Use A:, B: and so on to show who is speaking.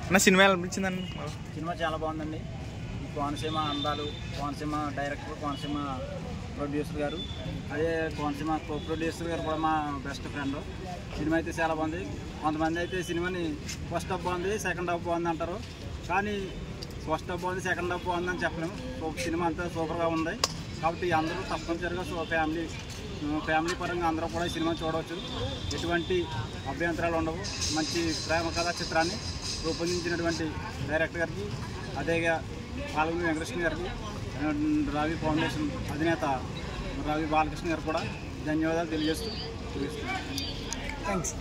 A: నా సినిమా ఎలా అనిపించిందండి
B: సినిమా చాలా బాగుందండి ఈ కోనసీమ అందాలు కోనసీమ డైరెక్టర్ కోనసీమ ప్రొడ్యూసర్ గారు అదే కోనసీమ కో ప్రొడ్యూసర్ గారు కూడా మా బెస్ట్ ఫ్రెండ్ సినిమా అయితే చాలా బాగుంది కొంతమంది అయితే సినిమాని ఫస్ట్ హాఫ్ బాగుంది సెకండ్ హాఫ్ బాగుంది అంటారు కానీ ఫస్ట్ హాఫ్ బాగుంది సెకండ్ హాఫ్ బాగుంది అని చెప్పలేము సో సినిమా అంతా సూపర్గా ఉంది కాబట్టి అందరూ తప్పనిసరిగా సో ఫ్యామిలీ ఫ్యామిలీ పరంగా అందరూ కూడా ఈ సినిమా చూడవచ్చు ఎటువంటి అభ్యంతరాలు ఉండవు మంచి ప్రేమ కథా చిత్రాన్ని రూపొందించినటువంటి డైరెక్టర్ గారికి అదేగా పాల్గొని వెంకటకృష్ణ గారికి అండ్ రావి ఫౌండేషన్ అధినేత రావి బాలకృష్ణ గారు కూడా ధన్యవాదాలు తెలియజేస్తూ ముగిస్తున్నాను.
A: థ్యాంక్స్